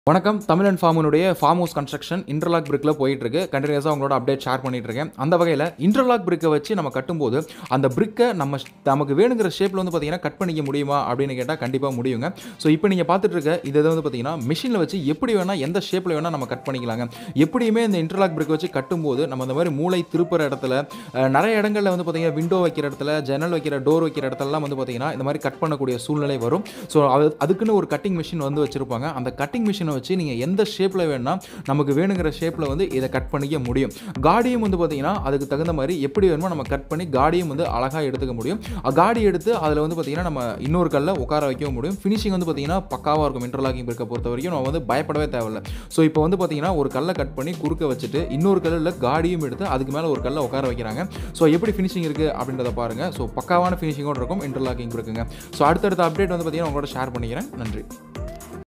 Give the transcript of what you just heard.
வணக்கம் தமிழ் அண்ட் ஃபார்முனுடைய farm house construction interlock பிரிக்கில் போயிட்டு இருக்கு கண்டினியூஸாக உங்களோட அப்டேட் ஷேர் பண்ணிட்டு இருக்கேன் அந்த வகையில் இன்டர்லாக் பிரிக்கை வச்சு நம்ம கட்டும்போது அந்த பிரிக்கை நம்ம நமக்கு வேணுங்கிற ஷேப்பில் வந்து பார்த்தீங்கன்னா கட் பண்ணிக்க முடியுமா அப்படின்னு கேட்டால் கண்டிப்பாக முடியுங்க ஸோ இப்போ நீங்கள் பார்த்துட்டு இருக்க இது வந்து பார்த்தீங்கன்னா மிஷினில் வச்சு எப்படி வேணால் எந்த ஷேப்பில் வேணால் நம்ம கட் பண்ணிக்கலாங்க எப்படியுமே இந்த இன்டர்லாக் பிரிக் வச்சு கட்டும்போது நம்ம இந்த மாதிரி மூளை திருப்புற இடத்துல அஹ், நிறைய இடங்களில் வந்து பார்த்தீங்கன்னா விண்டோ வைக்கிற இடத்துல ஜன்னல் வைக்கிற டோர் வைக்கிற இடத்துலலாம் வந்து பார்த்தீங்கன்னா இந்த மாதிரி கட் பண்ணக்கூடிய சூழ்நிலை வரும் ஸோ அது அதுக்குன்னு ஒரு கட்டிங் மிஷின் வந்து வச்சுருப்பாங்க அந்த கட்டிங் மிஷினை வச்சு நீங்கள் எந்த ஷேப்பில் வேணால் நமக்கு வேணுங்கிற ஷேப்பில் வந்து இதை கட் பண்ணிக்க முடியும் காடியும் வந்து பார்த்தீங்கன்னா அதுக்கு தகுந்த மாதிரி எப்படி வேணுமோ நம்ம கட் பண்ணி காடியும் வந்து அழகாக எடுத்துக்க முடியும் அ, காடி எடுத்து அதில் வந்து பார்த்தீங்கன்னா நம்ம இன்னொரு கல்லை உட்கார வைக்கவும் முடியும் ஃபினிஷிங் வந்து பார்த்தீங்கன்னா பக்காவாக இருக்கும் இன்டர்லாக்கிங் இருக்க பொறுத்த வரைக்கும் நம்ம வந்து பயப்படவே தேவையில்ல ஸோ இப்போ வந்து பார்த்தீங்கன்னா ஒரு கல்லை கட் பண்ணி குறுக்க வச்சுட்டு இன்னொரு கல்லில் காடியும் எடுத்து அதுக்கு மேலே ஒரு கல்லை உட்கார வைக்கிறாங்க ஸோ எப்படி ஃபினிஷிங் இருக்குது அப்படின்றத பாருங்கள் ஸோ பக்காவான ஃபினிஷிங்கோடு இருக்கும் இன்டர்லாக்கிங் இருக்குங்க ஸோ அடுத்தடுத்த அப்டேட் வந்து பார்த்தீங்கன்னா உங்களோட ஷேர் பண்ணிக்கிறேன் நன்றி